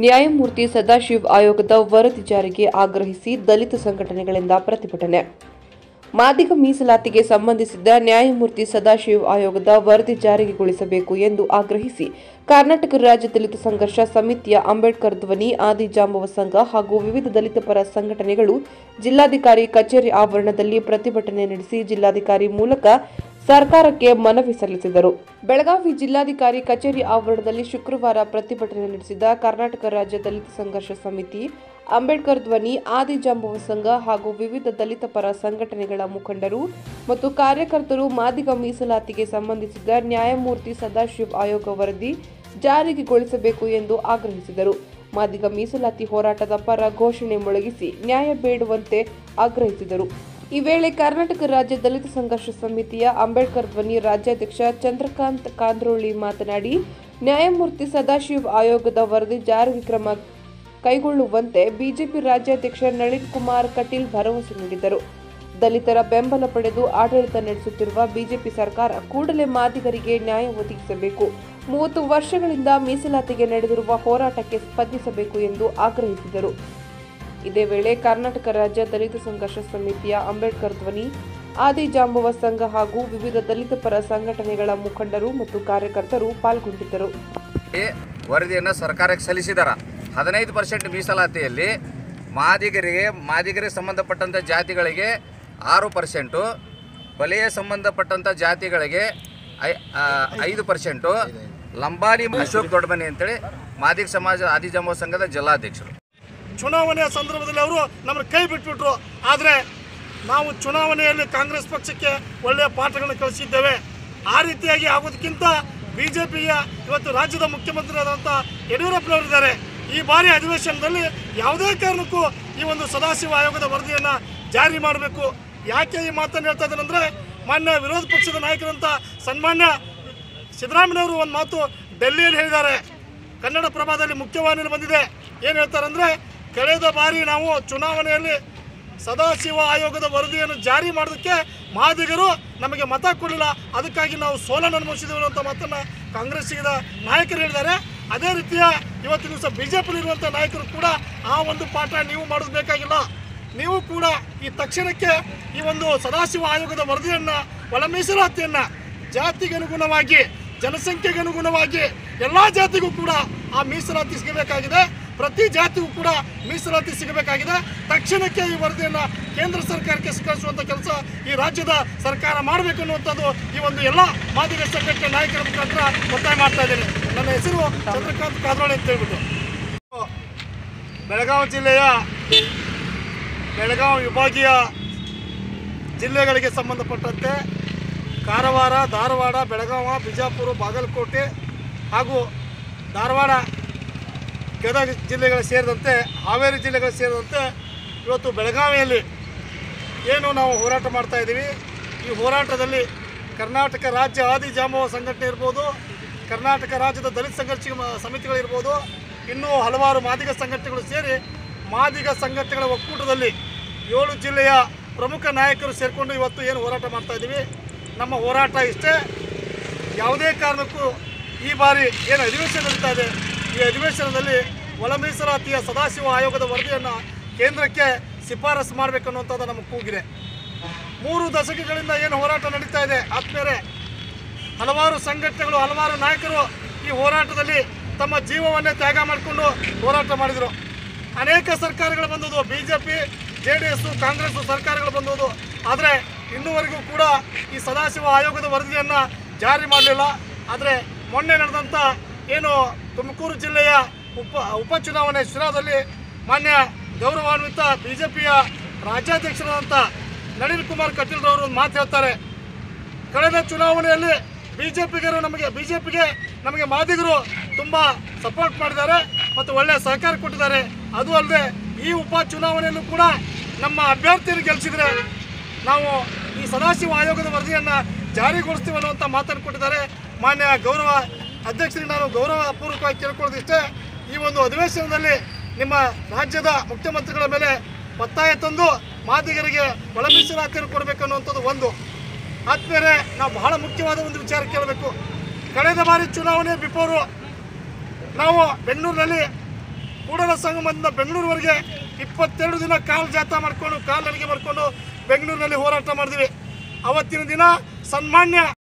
ನ್ಯಾಯಮೂರ್ತಿ ಸದಾಶಿವ್ ಆಯೋಗದ ವರದಿ ಜಾರಿಗೆ ಆಗ್ರಹಿಸಿ ದಲಿತ ಸಂಘಟನೆಗಳಿಂದ ಪ್ರತಿಭಟನೆ ಮಾದಿಗ ಮೀಸಲಾತಿಗೆ ಸಂಬಂಧಿಸಿದ ನ್ಯಾಯಮೂರ್ತಿ ಸದಾಶಿವ್ ಆಯೋಗದ ವರದಿ ಜಾರಿಗೆಗೊಳಿಸಬೇಕು ಎಂದು ಆಗ್ರಹಿಸಿ ಕರ್ನಾಟಕ ರಾಜ್ಯ ದಲಿತ ಸಂಘರ್ಷ ಸಮಿತಿಯ ಅಂಬೇಡ್ಕರ್ ಧ್ವನಿ ಆದಿ ಜಾಂಬವ ಸಂಘ ಹಾಗೂ ವಿವಿಧ ದಲಿತ ಪರ ಸಂಘಟನೆಗಳು ಜಿಲ್ಲಾಧಿಕಾರಿ ಕಚೇರಿ ಆವರಣದಲ್ಲಿ ಪ್ರತಿಭಟನೆ ನಡೆಸಿ ಜಿಲ್ಲಾಧಿಕಾರಿ ಮೂಲಕ ಸರ್ಕಾರಕ್ಕೆ ಮನವಿ ಸಲ್ಲಿಸಿದರು ಬೆಳಗಾವಿ ಜಿಲ್ಲಾಧಿಕಾರಿ ಕಚೇರಿ ಆವರಣದಲ್ಲಿ ಶುಕ್ರವಾರ ಪ್ರತಿಭಟನೆ ನಡೆಸಿದ ಕರ್ನಾಟಕ ರಾಜ್ಯ ದಲಿತ ಸಂಘರ್ಷ ಸಮಿತಿ ಅಂಬೇಡ್ಕರ್ ಧ್ವನಿ ಆದಿ ಜಾಂಬವ ಸಂಘ ಹಾಗೂ ವಿವಿಧ ದಲಿತ ಪರ ಸಂಘಟನೆಗಳ ಮುಖಂಡರು ಮತ್ತು ಕಾರ್ಯಕರ್ತರು ಮಾದಿಗ ಮೀಸಲಾತಿಗೆ ಸಂಬಂಧಿಸಿದ ನ್ಯಾಯಮೂರ್ತಿ ಸದಾಶಿವ್ ಆಯೋಗ ವರದಿ ಜಾರಿಗೆಗೊಳಿಸಬೇಕು ಎಂದು ಆಗ್ರಹಿಸಿದರು ಮಾದಿಗ ಮೀಸಲಾತಿ ಹೋರಾಟದ ಪರ ಘೋಷಣೆ ಮೊಳಗಿಸಿ ನ್ಯಾಯ ಬೇಡುವಂತೆ ಆಗ್ರಹಿಸಿದರು ಈ ವೇಳೆ ಕರ್ನಾಟಕ ರಾಜ್ಯ ದಲಿತ ಸಂಘರ್ಷ ಸಮಿತಿಯ ಅಂಬೇಡ್ಕರ್ ಧ್ವನಿ ರಾಜ್ಯಾಧ್ಯಕ್ಷ ಚಂದ್ರಕಾಂತ್ ಕಾಂದ್ರೋಳಿ ಮಾತನಾಡಿ ನ್ಯಾಯಮೂರ್ತಿ ಸದಾಶಿವ್ ಆಯೋಗದ ವರದಿ ಜಾರಿಗೆ ಕ್ರಮ ಕೈಗೊಳ್ಳುವಂತೆ ಬಿಜೆಪಿ ರಾಜ್ಯಾಧ್ಯಕ್ಷ ನಳಿನ್ ಕುಮಾರ್ ಕಟೀಲ್ ಭರವಸೆ ನೀಡಿದರು ದಲಿತರ ಬೆಂಬಲ ಪಡೆದು ಆಡಳಿತ ನಡೆಸುತ್ತಿರುವ ಬಿಜೆಪಿ ಸರ್ಕಾರ ಕೂಡಲೇ ಮಾದಿಗರಿಗೆ ನ್ಯಾಯ ಒದಗಿಸಬೇಕು ಮೂವತ್ತು ವರ್ಷಗಳಿಂದ ಮೀಸಲಾತಿಗೆ ನಡೆದಿರುವ ಹೋರಾಟಕ್ಕೆ ಸ್ಪಂದಿಸಬೇಕು ಎಂದು ಆಗ್ರಹಿಸಿದರು ಇದೇ ವೇಳೆ ಕರ್ನಾಟಕ ರಾಜ್ಯ ದಲಿತ ಸಂಘರ್ಷ ಸಮಿತಿಯ ಅಂಬೇಡ್ಕರ್ ಧ್ವನಿ ಆದಿ ಜಾಂಬವ ಸಂಘ ಹಾಗೂ ವಿವಿಧ ದಲಿತ ಪರ ಸಂಘಟನೆಗಳ ಮುಖಂಡರು ಮತ್ತು ಕಾರ್ಯಕರ್ತರು ಪಾಲ್ಗೊಂಡಿದ್ದರು ಈ ವರದಿಯನ್ನು ಸರ್ಕಾರಕ್ಕೆ ಸಲ್ಲಿಸಿದಾರ ಹದಿನೈದು ಪರ್ಸೆಂಟ್ ಮೀಸಲಾತಿಯಲ್ಲಿ ಮಾದಿಗರಿಗೆ ಮಾದಿಗರಿಗೆ ಸಂಬಂಧಪಟ್ಟಂಥ ಜಾತಿಗಳಿಗೆ ಆರು ಪರ್ಸೆಂಟು ಬಲೆಯ ಸಂಬಂಧಪಟ್ಟಂಥ ಜಾತಿಗಳಿಗೆ ಐ ಆ, ಐದು ಪರ್ಸೆಂಟು ಲಂಬಾಣಿ ಅಶೋಕ್ ದೊಡ್ಡಮನಿ ಅಂತೇಳಿ ಮಾದಿಗ ಸಮಾಜ ಆದಿಜಾಂಬವ ಸಂಘದ ಜಿಲ್ಲಾಧ್ಯಕ್ಷರು ಚುನಾವಣೆಯ ಸಂದರ್ಭದಲ್ಲಿ ಅವರು ನಮ್ಮನ್ನು ಕೈ ಬಿಟ್ಬಿಟ್ರು ಆದರೆ ನಾವು ಚುನಾವಣೆಯಲ್ಲಿ ಕಾಂಗ್ರೆಸ್ ಪಕ್ಷಕ್ಕೆ ಒಳ್ಳೆಯ ಪಾಠಗಳನ್ನು ಕಲಿಸಿದ್ದೇವೆ ಆ ರೀತಿಯಾಗಿ ಆಗೋದಕ್ಕಿಂತ ಬಿ ಜೆ ಪಿಯ ಇವತ್ತು ರಾಜ್ಯದ ಮುಖ್ಯಮಂತ್ರಿ ಆದಂಥ ಯಡಿಯೂರಪ್ಪನವರಿದ್ದಾರೆ ಈ ಬಾರಿ ಅಧಿವೇಶನದಲ್ಲಿ ಯಾವುದೇ ಕಾರಣಕ್ಕೂ ಈ ಒಂದು ಸದಾಶಿವ ಆಯೋಗದ ವರದಿಯನ್ನು ಜಾರಿ ಮಾಡಬೇಕು ಯಾಕೆ ಈ ಮಾತನ್ನು ಹೇಳ್ತಾ ಇದ್ದೇನೆ ಅಂದರೆ ಮಾನ್ಯ ವಿರೋಧ ಪಕ್ಷದ ನಾಯಕರಂತ ಸನ್ಮಾನ್ಯ ಸಿದ್ದರಾಮಯ್ಯವರು ಒಂದು ಮಾತು ಡೆಲ್ಲಿಯಲ್ಲಿ ಹೇಳಿದ್ದಾರೆ ಕನ್ನಡ ಪ್ರಭಾದಲ್ಲಿ ಮುಖ್ಯವಾಹಿನಿಯಲ್ಲಿ ಬಂದಿದೆ ಏನು ಹೇಳ್ತಾರೆ ಅಂದರೆ ಕಳೆದ ಬಾರಿ ನಾವು ಚುನಾವಣೆಯಲ್ಲಿ ಸದಾಶಿವ ಆಯೋಗದ ವರದಿಯನ್ನು ಜಾರಿ ಮಾಡೋದಕ್ಕೆ ಮಾದಿಗರು ನಮಗೆ ಮತ ಕೊಡಲಿಲ್ಲ ಅದಕ್ಕಾಗಿ ನಾವು ಸೋಲನ್ನು ಅನುಭವಿಸಿದೆವು ಅಂತ ಮಾತನ್ನು ಕಾಂಗ್ರೆಸ್ಸಿನ ನಾಯಕರು ಹೇಳಿದ್ದಾರೆ ಅದೇ ರೀತಿಯ ಇವತ್ತಿನ ದಿವಸ ಬಿ ಜೆ ಪಿಲಿರುವಂಥ ನಾಯಕರು ಕೂಡ ಆ ಒಂದು ಪಾಠ ನೀವು ಮಾಡೋದು ಬೇಕಾಗಿಲ್ಲ ನೀವು ಕೂಡ ಈ ತಕ್ಷಣಕ್ಕೆ ಈ ಒಂದು ಸದಾಶಿವ ಆಯೋಗದ ವರದಿಯನ್ನು ಒಳ ಮೀಸಲಾತಿಯನ್ನು ಜಾತಿಗೆ ಅನುಗುಣವಾಗಿ ಜನಸಂಖ್ಯೆಗೆ ಅನುಗುಣವಾಗಿ ಎಲ್ಲ ಜಾತಿಗೂ ಕೂಡ ಆ ಮೀಸಲಾತಿ ಸಿಗಬೇಕಾಗಿದೆ ಪ್ರತಿ ಜಾತಿಗೂ ಕೂಡ ಮೀಸಲಾತಿ ಸಿಗಬೇಕಾಗಿದೆ ತಕ್ಷಣಕ್ಕೆ ಈ ವರದಿಯನ್ನು ಕೇಂದ್ರ ಸರ್ಕಾರಕ್ಕೆ ಕಳಿಸುವಂಥ ಕೆಲಸ ಈ ರಾಜ್ಯದ ಸರ್ಕಾರ ಮಾಡಬೇಕು ಅನ್ನುವಂಥದ್ದು ಈ ಒಂದು ಎಲ್ಲ ಮಾದಿಗ ಸಂಘಟನೆ ನಾಯಕರ ಮುಖಾಂತರ ಒತ್ತಾಯ ಮಾಡ್ತಾ ಇದ್ದೇನೆ ನನ್ನ ಹೆಸರು ಚಂದ್ರಕಾಂತ್ ಕಾದ್ರೋಳಿ ಅಂತ ಹೇಳ್ಬಿಟ್ಟು ಬೆಳಗಾವಿ ಜಿಲ್ಲೆಯ ಬೆಳಗಾವಿ ವಿಭಾಗೀಯ ಜಿಲ್ಲೆಗಳಿಗೆ ಸಂಬಂಧಪಟ್ಟಂತೆ ಕಾರವಾರ ಧಾರವಾಡ ಬೆಳಗಾವ ಬಿಜಾಪುರ ಬಾಗಲಕೋಟೆ ಹಾಗೂ ಧಾರವಾಡ ಗದಗ ಜಿಲ್ಲೆಗಳು ಸೇರಿದಂತೆ ಹಾವೇರಿ ಜಿಲ್ಲೆಗಳು ಸೇರಿದಂತೆ ಇವತ್ತು ಬೆಳಗಾವಿಯಲ್ಲಿ ಏನು ನಾವು ಹೋರಾಟ ಮಾಡ್ತಾ ಇದ್ದೀವಿ ಈ ಹೋರಾಟದಲ್ಲಿ ಕರ್ನಾಟಕ ರಾಜ್ಯ ಆದಿ ಜಾಂಬವ ಸಂಘಟನೆ ಇರ್ಬೋದು ಕರ್ನಾಟಕ ರಾಜ್ಯದ ದಲಿತ ಸಂಘರ್ಷ ಮ- ಸಮಿತಿಗಳಿರ್ಬೋದು ಇನ್ನೂ ಹಲವಾರು ಮಾದಿಗ ಸಂಘಟನೆಗಳು ಸೇರಿ ಮಾದಿಗ ಸಂಘಟನೆಗಳ ಒಕ್ಕೂಟದಲ್ಲಿ ಏಳು ಜಿಲ್ಲೆಯ ಪ್ರಮುಖ ನಾಯಕರು ಸೇರಿಕೊಂಡು ಇವತ್ತು ಏನು ಹೋರಾಟ ಮಾಡ್ತಾ ಇದ್ದೀವಿ ನಮ್ಮ ಹೋರಾಟ ಇಷ್ಟೇ ಯಾವುದೇ ಕಾರಣಕ್ಕೂ ಈ ಬಾರಿ ಏನು ಅಧಿವೇಶನ ನಡೀತಾ ಇದೆ ಈ ಅಧಿವೇಶನದಲ್ಲಿ ಒಳ ಮೀಸಲಾತಿಯ ಸದಾಶಿವ ಆಯೋಗದ ವರದಿಯನ್ನು ಕೇಂದ್ರಕ್ಕೆ ಶಿಫಾರಸು ಮಾಡಬೇಕು ಅನ್ನುವಂಥದ್ದು ನಮ್ಮ ಕೂಗಿದೆ ಮೂರು ದಶಕಗಳಿಂದ ಏನು ಹೋರಾಟ ನಡೀತಾ ಇದೆ ಆದ್ಮೇಲೆ ಹಲವಾರು ಸಂಘಟನೆಗಳು ಹಲವಾರು ನಾಯಕರು ಈ ಹೋರಾಟದಲ್ಲಿ ತಮ್ಮ ಜೀವವನ್ನೇ ತ್ಯಾಗ ಮಾಡಿಕೊಂಡು ಹೋರಾಟ ಮಾಡಿದರು ಅನೇಕ ಸರ್ಕಾರಗಳು ಬಂದವು B J P J D S Congress ಸರ್ಕಾರಗಳು ಬಂದವು ಆದರೆ ಇನ್ನೂವರೆಗೂ ಕೂಡ ಈ ಸದಾಶಿವ ಆಯೋಗದ ವರದಿಯನ್ನು ಜಾರಿ ಮಾಡಲಿಲ್ಲ ಆದರೆ ಮೊನ್ನೆ ನಡೆದಂಥ ಏನು ತುಮಕೂರು ಜಿಲ್ಲೆಯ ಉಪ ಉಪಚುನಾವಣೆ ಶಿರಾದಲ್ಲಿ ಮಾನ್ಯ ಗೌರವಾನ್ವಿತ ಬಿ ಜೆ ಪಿಯ ರಾಜ್ಯಾಧ್ಯಕ್ಷರಾದಂಥ ನಳಿನ್ ಕುಮಾರ್ ಕಟೀಲ್ರವರು ಒಂದು ಮಾತು ಹೇಳ್ತಾರೆ ಕಳೆದ ಚುನಾವಣೆಯಲ್ಲಿ ಬಿಜೆಪಿಗರು ನಮಗೆ ಬಿಜೆಪಿಗೆ ನಮಗೆ ಮಾದಿಗರು ತುಂಬ ಸಪೋರ್ಟ್ ಮಾಡಿದ್ದಾರೆ ಮತ್ತು ಒಳ್ಳೆಯ ಸಹಕಾರ ಕೊಟ್ಟಿದ್ದಾರೆ ಅದು ಅಲ್ಲದೆ ಈ ಉಪ ಚುನಾವಣೆಯಲ್ಲೂ ಕೂಡ ನಮ್ಮ ಅಭ್ಯರ್ಥಿಯನ್ನು ಗೆಲ್ಲಿಸಿದ್ರೆ ನಾವು ಈ ಸದಾಶಿವ ಆಯೋಗದ ವರದಿಯನ್ನು ಜಾರಿಗೊಳಿಸ್ತೀವಿ ಅನ್ನುವಂಥ ಮಾತನ್ನು ಕೊಟ್ಟಿದ್ದಾರೆ ಮಾನ್ಯ ಗೌರವ ಅಧ್ಯಕ್ಷರಿಗೆ ನಾನು ಗೌರವಪೂರ್ವಕವಾಗಿ ಕೇಳ್ಕೊಳ್ಳೋದಿಷ್ಟೇ ಈ ಒಂದು ಅಧಿವೇಶನದಲ್ಲಿ ನಿಮ್ಮ ರಾಜ್ಯದ ಮುಖ್ಯಮಂತ್ರಿಗಳ ಮೇಲೆ ಒತ್ತಾಯ ತಂದು ಮಾದಿಗರಿಗೆ ಒಳ ಮೀಸಲಾತಿಯನ್ನು ಕೊಡಬೇಕು ಅನ್ನುವಂಥದ್ದು ಒಂದು ಆದ್ಮೇಲೆ ನಾವು ಬಹಳ ಮುಖ್ಯವಾದ ಒಂದು ವಿಚಾರ ಕೇಳಬೇಕು ಕಳೆದ ಬಾರಿ ಚುನಾವಣೆ ಬಿಫೋರು ನಾವು ಬೆಂಗಳೂರಿನಲ್ಲಿ ಕೂಡಲ ಸಂಗಮದಿಂದ ಬೆಂಗಳೂರುವರೆಗೆ ಇಪ್ಪತ್ತೆರಡು ದಿನ ಕಾಲು ಜಾಥಾ ಮಾಡಿಕೊಂಡು ಕಾಲು ನಡಿಗೆ ಮಾಡಿಕೊಂಡು ಬೆಂಗಳೂರಿನಲ್ಲಿ ಹೋರಾಟ ಮಾಡಿದ್ವಿ ಅವತ್ತಿನ ದಿನ ಸನ್ಮಾನ್ಯ